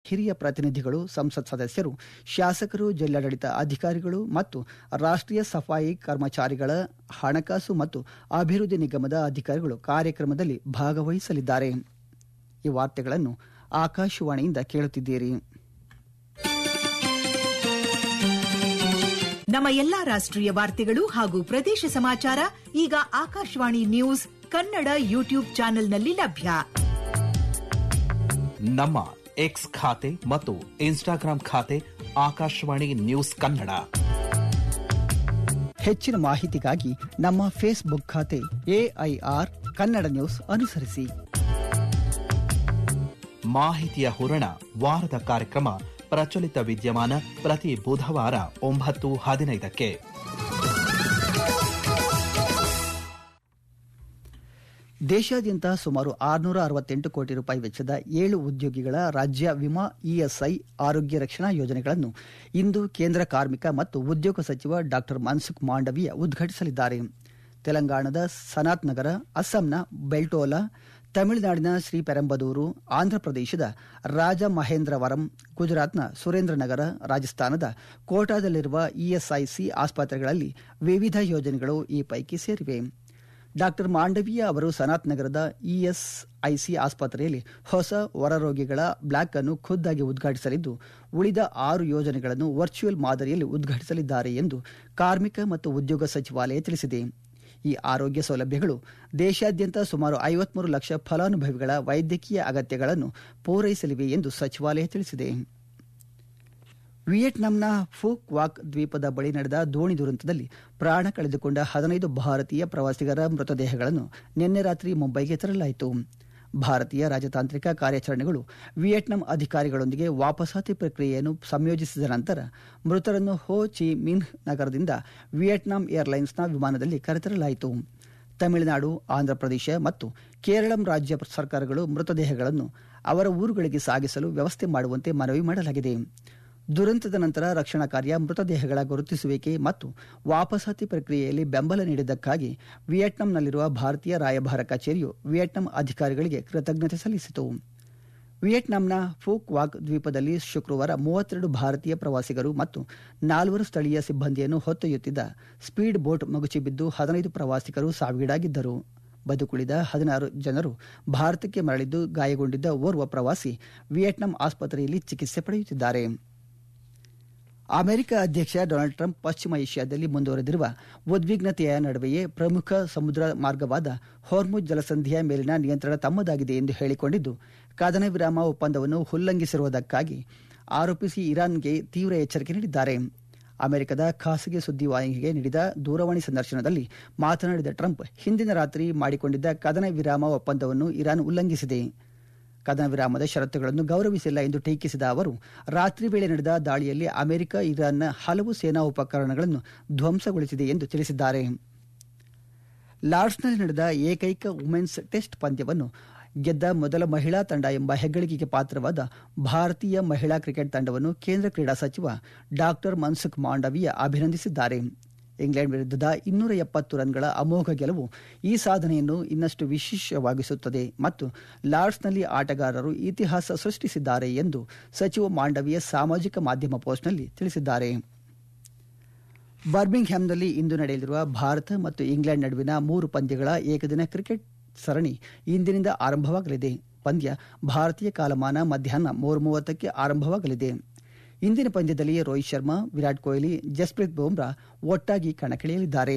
ಹಿರಿಯ ಪ್ರತಿನಿಧಿಗಳು ಸಂಸತ್ ಸದಸ್ಯರು ಶಾಸಕರು ಜಿಲ್ಲಾಡಳಿತ ಅಧಿಕಾರಿಗಳು ಮತ್ತು ರಾಷ್ಟ್ರೀಯ ಸಫಾಯಿ ಕರ್ಮಚಾರಿಗಳ ಹಣಕಾಸು ಮತ್ತು ಅಭಿವೃದ್ಧಿ ನಿಗಮದ ಅಧಿಕಾರಿಗಳು ಕಾರ್ಯಕ್ರಮದಲ್ಲಿ ಭಾಗವಹಿಸಲಿದ್ದಾರೆ ಈ ವಾರ್ತೆಗಳನ್ನು ಆಕಾಶವಾಣಿಯಿಂದ ಕೇಳುತ್ತಿದ್ದೀರಿ ನಮ್ಮ ಎಲ್ಲಾ ರಾಷ್ಟ್ರೀಯ ವಾರ್ತೆಗಳು ಹಾಗೂ ಪ್ರದೇಶ ಸಮಾಚಾರ ಈಗ ಆಕಾಶವಾಣಿ ನ್ಯೂಸ್ ಕನ್ನಡ ಯೂಟ್ಯೂಬ್ ಚಾನೆಲ್ನಲ್ಲಿ ಲಭ್ಯ ನಮ್ಮ ಎಕ್ಸ್ ಖಾತೆ ಮತ್ತು ಇನ್ಸ್ಟಾಗ್ರಾಂ ಖಾತೆ ಆಕಾಶವಾಣಿ ನ್ಯೂಸ್ ಕನ್ನಡ ಹೆಚ್ಚಿನ ಮಾಹಿತಿಗಾಗಿ ನಮ್ಮ ಫೇಸ್ಬುಕ್ ಖಾತೆ ಎಐಆರ್ ಕನ್ನಡ ನ್ಯೂಸ್ ಅನುಸರಿಸಿ ಮಾಹಿತಿಯ ಹೂರಣ ವಾರದ ಕಾರ್ಯಕ್ರಮ ಪ್ರಚಲಿತ ವಿದ್ಯಮಾನ ಪ್ರತಿ ಬುಧವಾರ ಒಂಬತ್ತು ಹದಿನೈದಕ್ಕೆ ದೇಶಾದ್ಯಂತ ಸುಮಾರು ಆರುನೂರ ಅರವತ್ತೆಂಟು ಕೋಟಿ ರೂಪಾಯಿ ವೆಚ್ಚದ ಏಳು ಉದ್ಯೋಗಿಗಳ ರಾಜ್ಯ ವಿಮಾ ಇಎಸ್ಐ ಆರೋಗ್ಯ ರಕ್ಷಣಾ ಯೋಜನೆಗಳನ್ನು ಇಂದು ಕೇಂದ್ರ ಕಾರ್ಮಿಕ ಮತ್ತು ಉದ್ಯೋಗ ಸಚಿವ ಡಾ ಮನ್ಸುಖ್ ಮಾಂಡವೀಯ ಉದ್ಘಾಟಿಸಲಿದ್ದಾರೆ ತೆಲಂಗಾಣದ ಸನಾತ್ ನಗರ ಅಸ್ಸಾಂನ ಬೆಲ್ಟೋಲಾ ತಮಿಳುನಾಡಿನ ಶ್ರೀಪೆರಂಬದೂರು ಆಂಧ್ರಪ್ರದೇಶದ ರಾಜಮಹೇಂದ್ರವರಂ ಗುಜರಾತ್ನ ಸುರೇಂದ್ರನಗರ ರಾಜಸ್ಥಾನದ ಕೋಟಾದಲ್ಲಿರುವ ಇಎಸ್ಐಸಿ ಆಸ್ಪತ್ರೆಗಳಲ್ಲಿ ವಿವಿಧ ಯೋಜನೆಗಳು ಈ ಪೈಕಿ ಸೇರಿವೆ ಡಾ ಮಾಂಡವೀಯ ಅವರು ಸನಾತ್ ನಗರದ ಇಎಸ್ಐಸಿ ಆಸ್ಪತ್ರೆಯಲ್ಲಿ ಹೊಸ ಹೊರರೋಗಿಗಳ ಬ್ಲಾಕ್ ಅನ್ನು ಖುದ್ದಾಗಿ ಉದ್ಘಾಟಿಸಲಿದ್ದು ಉಳಿದ ಆರು ಯೋಜನೆಗಳನ್ನು ವರ್ಚುವಲ್ ಮಾದರಿಯಲ್ಲಿ ಉದ್ಘಾಟಿಸಲಿದ್ದಾರೆ ಎಂದು ಕಾರ್ಮಿಕ ಮತ್ತು ಉದ್ಯೋಗ ಸಚಿವಾಲಯ ತಿಳಿಸಿದೆ ಈ ಆರೋಗ್ಯ ಸೌಲಭ್ಯಗಳು ದೇಶಾದ್ಯಂತ ಸುಮಾರು ಐವತ್ಮೂರು ಲಕ್ಷ ಫಲಾನುಭವಿಗಳ ವೈದ್ಯಕೀಯ ಅಗತ್ಯಗಳನ್ನು ಪೂರೈಸಲಿವೆ ಎಂದು ಸಚಿವಾಲಯ ತಿಳಿಸಿದೆ ವಿಯೆಟ್ನಾಂನ ಫೂಕ್ ವಾಕ್ ದ್ವೀಪದ ಬಳಿ ನಡೆದ ದೋಣಿ ದುರಂತದಲ್ಲಿ ಪ್ರಾಣ ಕಳೆದುಕೊಂಡ ಹದಿನೈದು ಭಾರತೀಯ ಪ್ರವಾಸಿಗರ ಮೃತದೇಹಗಳನ್ನು ನಿನ್ನೆ ರಾತ್ರಿ ಮುಂಬೈಗೆ ತರಲಾಯಿತು ಭಾರತೀಯ ರಾಜತಾಂತ್ರಿಕ ಕಾರ್ಯಾಚರಣೆಗಳು ವಿಯೆಟ್ನಾಂ ಅಧಿಕಾರಿಗಳೊಂದಿಗೆ ವಾಪಸಾತಿ ಪ್ರಕ್ರಿಯೆಯನ್ನು ಸಂಯೋಜಿಸಿದ ನಂತರ ಮೃತರನ್ನು ಹೋ ಚಿ ಮಿನ್ ನಗರದಿಂದ ವಿಯೆಟ್ನಾಂ ಏರ್ಲೈನ್ಸ್ನ ವಿಮಾನದಲ್ಲಿ ಕರೆತರಲಾಯಿತು ತಮಿಳುನಾಡು ಆಂಧ್ರಪ್ರದೇಶ ಮತ್ತು ಕೇರಳಂ ರಾಜ್ಯ ಸರ್ಕಾರಗಳು ಮೃತದೇಹಗಳನ್ನು ಅವರ ಊರುಗಳಿಗೆ ಸಾಗಿಸಲು ವ್ಯವಸ್ಥೆ ಮಾಡುವಂತೆ ಮನವಿ ಮಾಡಲಾಗಿದೆ ದುರಂತದ ನಂತರ ರಕ್ಷಣಾ ಕಾರ್ಯ ಮೃತದೇಹಗಳ ಗುರುತಿಸುವಿಕೆ ಮತ್ತು ವಾಪಸಾತಿ ಪ್ರಕ್ರಿಯೆಯಲ್ಲಿ ಬೆಂಬಲ ನೀಡಿದ್ದಕ್ಕಾಗಿ ವಿಯೆಟ್ನಾಂನಲ್ಲಿರುವ ಭಾರತೀಯ ರಾಯಭಾರ ಕಚೇರಿಯು ವಿಯೆಟ್ನಾಂ ಅಧಿಕಾರಿಗಳಿಗೆ ಕೃತಜ್ಞತೆ ಸಲ್ಲಿಸಿತು ವಿಯೆಟ್ನಾಂನ ಫೂಕ್ ವಾಕ್ ದ್ವೀಪದಲ್ಲಿ ಶುಕ್ರವಾರ ಮೂವತ್ತೆರಡು ಭಾರತೀಯ ಪ್ರವಾಸಿಗರು ಮತ್ತು ನಾಲ್ವರು ಸ್ಥಳೀಯ ಸಿಬ್ಬಂದಿಯನ್ನು ಹೊತ್ತೊಯ್ಯುತ್ತಿದ್ದ ಸ್ಪೀಡ್ ಬೋಟ್ ಮಗುಚಿಬಿದ್ದು ಹದಿನೈದು ಪ್ರವಾಸಿಗರು ಸಾವಿಗೀಡಾಗಿದ್ದರು ಬದುಕುಳಿದ ಹದಿನಾರು ಜನರು ಭಾರತಕ್ಕೆ ಮರಳಿದ್ದು ಗಾಯಗೊಂಡಿದ್ದ ಓರ್ವ ಪ್ರವಾಸಿ ವಿಯೆಟ್ನಾಂ ಆಸ್ಪತ್ರೆಯಲ್ಲಿ ಚಿಕಿತ್ಸೆ ಪಡೆಯುತ್ತಿದ್ದಾರೆ ಅಮೆರಿಕ ಅಧ್ಯಕ್ಷ ಡೊನಾಲ್ಡ್ ಟ್ರಂಪ್ ಪಶ್ಚಿಮ ಏಷ್ಯಾದಲ್ಲಿ ಮುಂದುವರೆದಿರುವ ಉದ್ವಿಗ್ನತೆಯ ನಡುವೆಯೇ ಪ್ರಮುಖ ಸಮುದ್ರ ಮಾರ್ಗವಾದ ಹೊರ್ಮುಜ್ ಜಲಸಂಧಿಯ ಮೇಲಿನ ನಿಯಂತ್ರಣ ತಮ್ಮದಾಗಿದೆ ಎಂದು ಹೇಳಿಕೊಂಡಿದ್ದು ಕದನ ವಿರಾಮ ಒಪ್ಪಂದವನ್ನು ಉಲ್ಲಂಘಿಸಿರುವುದಕ್ಕಾಗಿ ಆರೋಪಿಸಿ ಇರಾನ್ಗೆ ತೀವ್ರ ಎಚ್ಚರಿಕೆ ನೀಡಿದ್ದಾರೆ ಅಮೆರಿಕದ ಖಾಸಗಿ ಸುದ್ದಿವಾಹಿನಿಗೆ ನೀಡಿದ ದೂರವಾಣಿ ಸಂದರ್ಶನದಲ್ಲಿ ಮಾತನಾಡಿದ ಟ್ರಂಪ್ ಹಿಂದಿನ ರಾತ್ರಿ ಮಾಡಿಕೊಂಡಿದ್ದ ಕದನ ವಿರಾಮ ಒಪ್ಪಂದವನ್ನು ಇರಾನ್ ಉಲ್ಲಂಘಿಸಿದೆ ಕದನ ವಿರಾಮದ ಷರತ್ತುಗಳನ್ನು ಗೌರವಿಸಿಲ್ಲ ಎಂದು ಟೀಕಿಸಿದ ಅವರು ರಾತ್ರಿ ವೇಳೆ ನಡೆದ ದಾಳಿಯಲ್ಲಿ ಅಮೆರಿಕ ಇರಾನ್ನ ಹಲವು ಸೇನಾ ಉಪಕರಣಗಳನ್ನು ಧ್ವಂಸಗೊಳಿಸಿದೆ ಎಂದು ತಿಳಿಸಿದ್ದಾರೆ ಲಾರ್ಡ್ಸ್ನಲ್ಲಿ ನಡೆದ ಏಕೈಕ ವುಮೆನ್ಸ್ ಟೆಸ್ಟ್ ಪಂದ್ಯವನ್ನು ಗೆದ್ದ ಮೊದಲ ಮಹಿಳಾ ತಂಡ ಎಂಬ ಹೆಗ್ಗಳಿಕೆಗೆ ಪಾತ್ರವಾದ ಭಾರತೀಯ ಮಹಿಳಾ ಕ್ರಿಕೆಟ್ ತಂಡವನ್ನು ಕೇಂದ್ರ ಕ್ರೀಡಾ ಸಚಿವ ಡಾಕ್ಟರ್ ಮನ್ಸುಖ್ ಮಾಂಡವೀಯ ಅಭಿನಂದಿಸಿದ್ದಾರೆ ಇಂಗ್ಲೆಂಡ್ ವಿರುದ್ಧದ ಇನ್ನೂರ ಎಪ್ಪತ್ತು ರನ್ಗಳ ಅಮೋಘ ಗೆಲುವು ಈ ಸಾಧನೆಯನ್ನು ಇನ್ನಷ್ಟು ವಿಶೇಷವಾಗಿಸುತ್ತದೆ ಮತ್ತು ಲಾರ್ಡ್ಸ್ನಲ್ಲಿ ಆಟಗಾರರು ಇತಿಹಾಸ ಸೃಷ್ಟಿಸಿದ್ದಾರೆ ಎಂದು ಸಚಿವ ಮಾಂಡವೀಯ ಸಾಮಾಜಿಕ ಮಾಧ್ಯಮ ಪೋಸ್ಟ್ನಲ್ಲಿ ತಿಳಿಸಿದ್ದಾರೆ ಬರ್ಮಿಂಗ್ಹ್ಯಾಮ್ನಲ್ಲಿ ಇಂದು ನಡೆಯಲಿರುವ ಭಾರತ ಮತ್ತು ಇಂಗ್ಲೆಂಡ್ ನಡುವಿನ ಮೂರು ಪಂದ್ಯಗಳ ಏಕದಿನ ಕ್ರಿಕೆಟ್ ಸರಣಿ ಇಂದಿನಿಂದ ಆರಂಭವಾಗಲಿದೆ ಪಂದ್ಯ ಭಾರತೀಯ ಕಾಲಮಾನ ಮಧ್ಯಾಹ್ನ ಮೂರು ಮೂವತ್ತಕ್ಕೆ ಆರಂಭವಾಗಲಿದೆ ಇಂದಿನ ಪಂದ್ಯದಲ್ಲಿ ರೋಹಿತ್ ಶರ್ಮಾ ವಿರಾಟ್ ಕೊಹ್ಲಿ ಜಸ್ಪ್ರೀತ್ ಬುಮ್ರಾ ಒಟ್ಟಾಗಿ ಕಣಕ್ಕಿಳಿಯಲಿದ್ದಾರೆ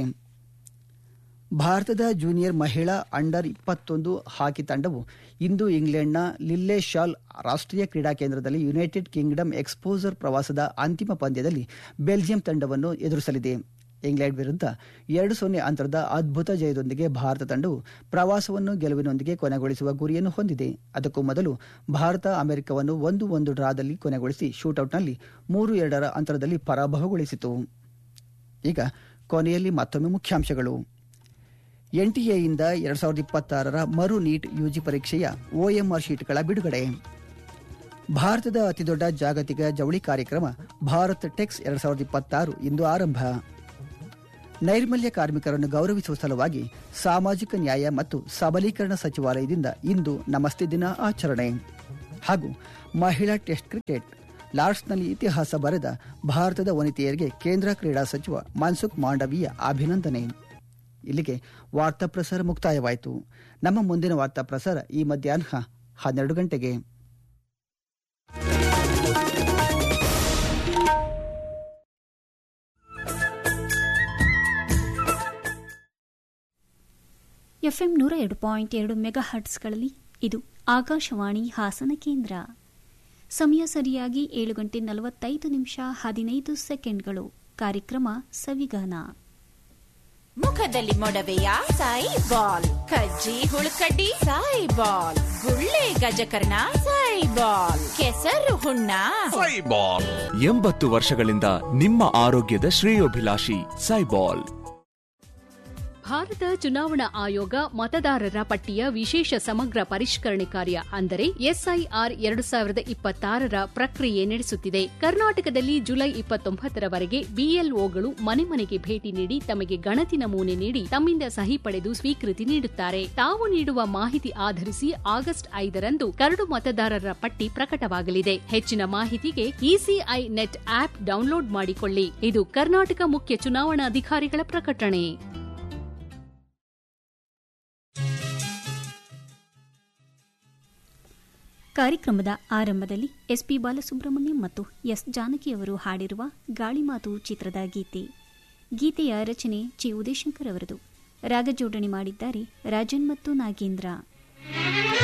ಭಾರತದ ಜೂನಿಯರ್ ಮಹಿಳಾ ಅಂಡರ್ ಇಪ್ಪತ್ತೊಂದು ಹಾಕಿ ತಂಡವು ಇಂದು ಇಂಗ್ಲೆಂಡ್ನ ಲಿಲ್ಲೆ ಶಾಲ್ ರಾಷ್ಟ್ರೀಯ ಕ್ರೀಡಾ ಕೇಂದ್ರದಲ್ಲಿ ಯುನೈಟೆಡ್ ಕಿಂಗ್ಡಮ್ ಎಕ್ಸ್ಪೋಸರ್ ಪ್ರವಾಸದ ಅಂತಿಮ ಪಂದ್ಯದಲ್ಲಿ ಬೆಲ್ಜಿಯಂ ತಂಡವನ್ನು ಎದುರಿಸಲಿದೆ ಇಂಗ್ಲೆಂಡ್ ವಿರುದ್ಧ ಎರಡು ಸೊನ್ನೆ ಅಂತರದ ಅದ್ಭುತ ಜಯದೊಂದಿಗೆ ಭಾರತ ತಂಡವು ಪ್ರವಾಸವನ್ನು ಗೆಲುವಿನೊಂದಿಗೆ ಕೊನೆಗೊಳಿಸುವ ಗುರಿಯನ್ನು ಹೊಂದಿದೆ ಅದಕ್ಕೂ ಮೊದಲು ಭಾರತ ಅಮೆರಿಕವನ್ನು ಒಂದು ಒಂದು ಡ್ರಾದಲ್ಲಿ ಕೊನೆಗೊಳಿಸಿ ಶೂಟೌಟ್ನಲ್ಲಿ ಮೂರು ಎರಡರ ಅಂತರದಲ್ಲಿ ಪರಾಭವಗೊಳಿಸಿತು ಈಗ ಕೊನೆಯಲ್ಲಿ ಮತ್ತೊಮ್ಮೆ ಮುಖ್ಯಾಂಶಗಳು ಎನ್ಟಿಎಯಿಂದ ಎರಡ್ ಸಾವಿರದ ಇಪ್ಪತ್ತಾರರ ಮರು ನೀಟ್ ಯುಜಿ ಪರೀಕ್ಷೆಯ ಒಎಂಆರ್ ಶೀಟ್ಗಳ ಬಿಡುಗಡೆ ಭಾರತದ ಅತಿದೊಡ್ಡ ಜಾಗತಿಕ ಜವಳಿ ಕಾರ್ಯಕ್ರಮ ಭಾರತ್ ಟೆಕ್ಸ್ ಎರಡ್ ಸಾವಿರದ ಇಪ್ಪತ್ತಾರು ಇಂದು ಆರಂಭ ನೈರ್ಮಲ್ಯ ಕಾರ್ಮಿಕರನ್ನು ಗೌರವಿಸುವ ಸಲುವಾಗಿ ಸಾಮಾಜಿಕ ನ್ಯಾಯ ಮತ್ತು ಸಬಲೀಕರಣ ಸಚಿವಾಲಯದಿಂದ ಇಂದು ನಮಸ್ತೆ ದಿನ ಆಚರಣೆ ಹಾಗೂ ಮಹಿಳಾ ಟೆಸ್ಟ್ ಕ್ರಿಕೆಟ್ ಲಾರ್ಡ್ಸ್ನಲ್ಲಿ ಇತಿಹಾಸ ಬರೆದ ಭಾರತದ ವನಿತೆಯರಿಗೆ ಕೇಂದ್ರ ಕ್ರೀಡಾ ಸಚಿವ ಮನ್ಸುಖ್ ಮಾಂಡವೀಯ ಅಭಿನಂದನೆ ಇಲ್ಲಿಗೆ ವಾರ್ತಾ ಪ್ರಸಾರ ಮುಕ್ತಾಯವಾಯಿತು ನಮ್ಮ ಮುಂದಿನ ವಾರ್ತಾ ಪ್ರಸಾರ ಈ ಮಧ್ಯಾಹ್ನ ಹನ್ನೆರಡು ಗಂಟೆಗೆ ಎಫ್ಎಂ ನೂರ ಎರಡು ಪಾಯಿಂಟ್ ಎರಡು ಮೆಗಾ ಹರ್ಟ್ಸ್ಗಳಲ್ಲಿ ಇದು ಆಕಾಶವಾಣಿ ಹಾಸನ ಕೇಂದ್ರ ಸಮಯ ಸರಿಯಾಗಿ ಏಳು ಗಂಟೆ ನಲವತ್ತೈದು ನಿಮಿಷ ಹದಿನೈದು ಸೆಕೆಂಡ್ಗಳು ಕಾರ್ಯಕ್ರಮ ಸವಿಗಾನ ಮುಖದಲ್ಲಿ ಮೊಡವೆಯ ಸಾಯಿ ಬಾಲ್ ಕಜ್ಜಿ ಹುಳುಕಡ್ಡಿ ಸಾಯಿ ಬಾಲ್ ಗುಳ್ಳೆ ಗಜಕರ್ಣ ಸಾಯಿ ಬಾಲ್ ಕೆಸರು ಹುಣ್ಣ ಸೈಬಾಲ್ ಎಂಬತ್ತು ವರ್ಷಗಳಿಂದ ನಿಮ್ಮ ಆರೋಗ್ಯದ ಶ್ರೇಯೋಭಿಲಾಷಿ ಸೈಬಾಲ್ ಭಾರತ ಚುನಾವಣಾ ಆಯೋಗ ಮತದಾರರ ಪಟ್ಟಿಯ ವಿಶೇಷ ಸಮಗ್ರ ಪರಿಷ್ಕರಣೆ ಕಾರ್ಯ ಅಂದರೆ ಎಸ್ಐಆರ್ ಎರಡು ಸಾವಿರದ ಇಪ್ಪತ್ತಾರರ ಪ್ರಕ್ರಿಯೆ ನಡೆಸುತ್ತಿದೆ ಕರ್ನಾಟಕದಲ್ಲಿ ಜುಲೈ ಇಪ್ಪತ್ತೊಂಬತ್ತರವರೆಗೆ ಬಿಎಲ್ಒಗಳು ಮನೆ ಮನೆಗೆ ಭೇಟಿ ನೀಡಿ ತಮಗೆ ಗಣತಿ ನಮೂನೆ ನೀಡಿ ತಮ್ಮಿಂದ ಸಹಿ ಪಡೆದು ಸ್ವೀಕೃತಿ ನೀಡುತ್ತಾರೆ ತಾವು ನೀಡುವ ಮಾಹಿತಿ ಆಧರಿಸಿ ಆಗಸ್ಟ್ ಐದರಂದು ಕರಡು ಮತದಾರರ ಪಟ್ಟಿ ಪ್ರಕಟವಾಗಲಿದೆ ಹೆಚ್ಚಿನ ಮಾಹಿತಿಗೆ ಇಸಿಐ ನೆಟ್ ಆಪ್ ಡೌನ್ಲೋಡ್ ಮಾಡಿಕೊಳ್ಳಿ ಇದು ಕರ್ನಾಟಕ ಮುಖ್ಯ ಚುನಾವಣಾಧಿಕಾರಿಗಳ ಪ್ರಕಟಣೆ ಕಾರ್ಯಕ್ರಮದ ಆರಂಭದಲ್ಲಿ ಎಸ್ಪಿ ಬಾಲಸುಬ್ರಹ್ಮಣ್ಯಂ ಮತ್ತು ಎಸ್ ಜಾನಕಿಯವರು ಹಾಡಿರುವ ಗಾಳಿಮಾತು ಚಿತ್ರದ ಗೀತೆ ಗೀತೆಯ ರಚನೆ ಚಿ ಉದಯಶಂಕರ್ ಅವರದು ರಾಗಜೋಡಣೆ ಮಾಡಿದ್ದಾರೆ ರಾಜನ್ ಮತ್ತು ನಾಗೇಂದ್ರ